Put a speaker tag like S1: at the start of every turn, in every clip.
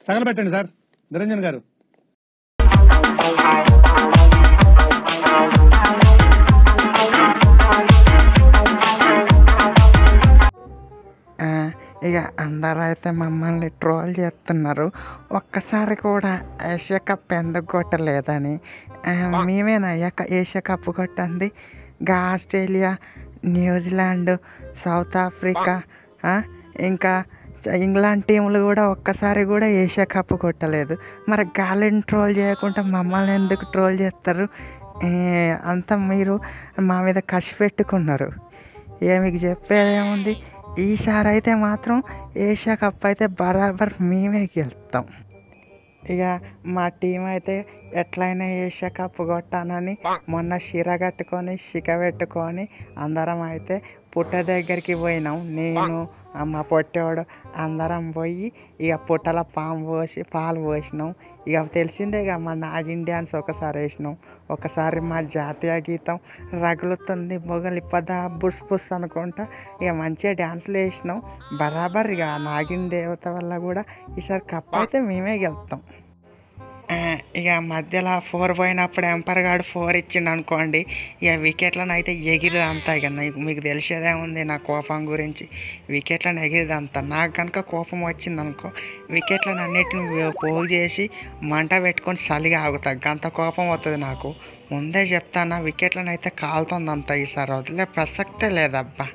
S1: తగలబెట్టండి sir Niranjan గారు
S2: ఆ, ఇక అందరూ అయితే మమ్మల్ని ట్రోల్ చేస్తున్నారు ఒక్కసారి కూడా ఏషియా కప్ ఎందుకు కొట్టలేదని ఆ, మేమేనా ఏక- ఏషియా కప్ కొట్టింది గా ఆస్ట్రేలియా న్యూజిలాండ్ సౌత్ ఆఫ్రికా ఆ, ఇంకా చ- ఇంగ్లాండ్ టీంలు కూడా ఒక్కసారి కూడా ఏషియా కప్ కొట్టలేదు మరి గాలిని ట్రోల్ చేయకుండా మమ్మల్ని ఎందుకు ట్రోల్ చేస్తారు ఏ, అంతా మీరు మా మీద కసి పెట్టుకున్నారు ఇక మీకు చెప్పేది ఏముంది ఈసారి అయితే మాత్రం ఏషియా కప్ అయితే బరాబర్ మేమే గెలుస్తాం ఇక మా టీం అయితే ఎట్లయినా ఏషియా కప్ కొట్టానని మొన్న శిర కట్టుకొని శిక పెట్టుకొని అందరం అయితే పుట్ట దగ్గరికి పోయినాం నేను ఆ మా పొట్టోడు అందరం పోయి ఇక పుట్టల పాము పోసి పాలు పోసినాం ఇక తెలిసిందే ఇక మా నాగిన్ డ్యాన్స్ ఒకసారి వేసినాం ఒకసారి మా జాతీయ గీతం రగులుతుంది మొగలి పద బుస్ బుస్ అనుకుంటా ఇక మంచిగా డ్యాన్స్లు వేసినాం బరాబర్ ఇక నాగిన్ దేవత వల్ల కూడా ఈసారి కప్ అయితే మేమే గెలుస్తాం ఆ, ఇక మధ్యలో ఫోర్ పోయినప్పుడు ఎంపర్ గాడు ఫోర్ ఇచ్చిండు అనుకోండి ఇక వికెట్లను అయితే ఎగిరిది అంతా ఇక నీకు మీకు తెలిసేదే ఉంది నా కోపం గురించి వికెట్లను ఎగిరిది అంతా నాకు కనుక కోపం వచ్చింది అనుకో వికెట్లను అన్నిటిని పోగు చేసి మంట పెట్టుకొని చలిగా ఆగుతా అంత కోపం వస్తుంది నాకు ముందే చెప్తానా వికెట్లను అయితే కాలుతుంది అంత ఈసారి వదిలే ప్రసక్తే లేదబ్బా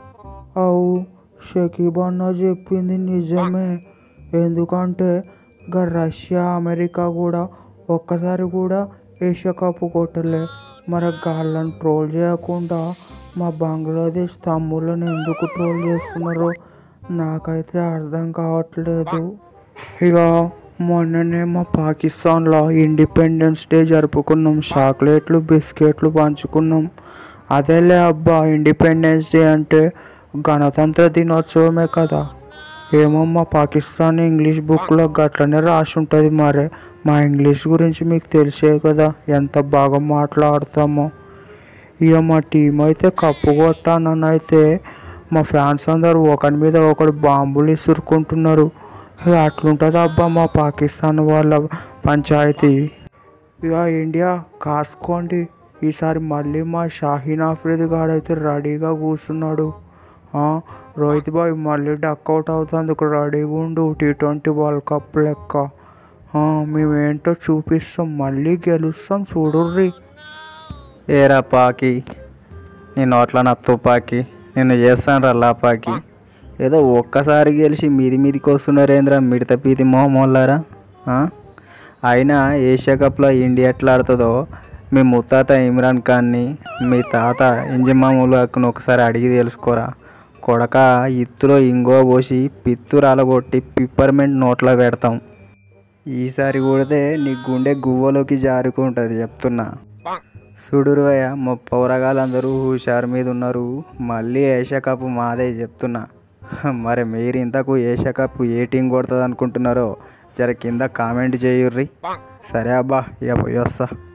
S3: అవు షకీబ్ అన్న చెప్పింది నిజమే ఎందుకంటే గా రష్యా అమెరికా కూడా ఒక్కసారి కూడా ఏషియా కప్ కొట్టలే మరి గాళ్ళని ట్రోల్ చేయకుండా మా బంగ్లాదేశ్ తమ్ముళ్ళని ఎందుకు ట్రోల్ చేస్తున్నారో నాకైతే అర్థం కావట్లేదు ఇక మొన్ననే మా పాకిస్తాన్లో ఇండిపెండెన్స్ డే జరుపుకున్నాం చాక్లెట్లు బిస్కెట్లు పంచుకున్నాం అదేలే అబ్బా ఇండిపెండెన్స్ డే అంటే గణతంత్ర దినోత్సవమే కదా ఏమో మా పాకిస్తాన్ ఇంగ్లీష్ బుక్లో గట్లనే రాసి ఉంటుంది మరే మా ఇంగ్లీష్ గురించి మీకు తెలిసే కదా ఎంత బాగా మాట్లాడతామో ఇక మా టీం అయితే కప్పు కొట్టానని అయితే మా ఫ్యాన్స్ అందరూ ఒకరి మీద ఒకడు బాంబులు ఇసురుకుంటున్నారు ఇక అట్లుంటుంది అబ్బా మా పాకిస్తాన్ వాళ్ళ పంచాయతీ ఇక ఇండియా కాసుకోండి ఈసారి మళ్ళీ మా షాహీన్ ఆఫ్రిది గాడైతే రెడీగా కూర్చున్నాడు ఆ, రోహిత్ బాయ్ మళ్ళీ డక్అవుట్ అవుతుంది రెడీగా ఉండు టీ ట్వంటీ వరల్డ్ కప్ లెక్క ఆ, మేమేంటో చూపిస్తాం మళ్ళీ గెలుస్తాం చూడుర్రి
S4: ఏరా పాకి నీ నోట్ల నా తుపాకి నిన్ను చేస్తాను రా లాపాకి ఏదో ఒక్కసారి గెలిచి మీది మీదికి వస్తున్నారేంద్రా మిడత పీతి మొహమోళ్ళారా ఆ? అయినా ఏషియా కప్లో ఇండియా ఎట్లా ఆడుతుందో మీ ముత్తాత ఇమ్రాన్ ఖాన్ని మీ తాత ఇంజమాములను ఒకసారి అడిగి తెలుసుకోరా కొడక ఇత్తులో ఇంగో పోసి పిత్తు రాలగొట్టి పిప్పర్మెంట్ నోట్లో పెడతాం ఈసారి కొడితే నీ గుండె గువ్వలోకి జారుకుంటుంది చెప్తున్నా చూడురువయ్య మా పౌరగాళ్ళందరూ హుషారు మీద ఉన్నారు మళ్ళీ ఏషియా కప్ మాదే చెప్తున్నా మరి మీరు ఇంతకు ఏషియా కప్ ఏ టీం కొడుతుంది అనుకుంటున్నారో జర కింద కామెంట్ చేయుర్రి సరే అబ్బా ఇక పోయి వస్తా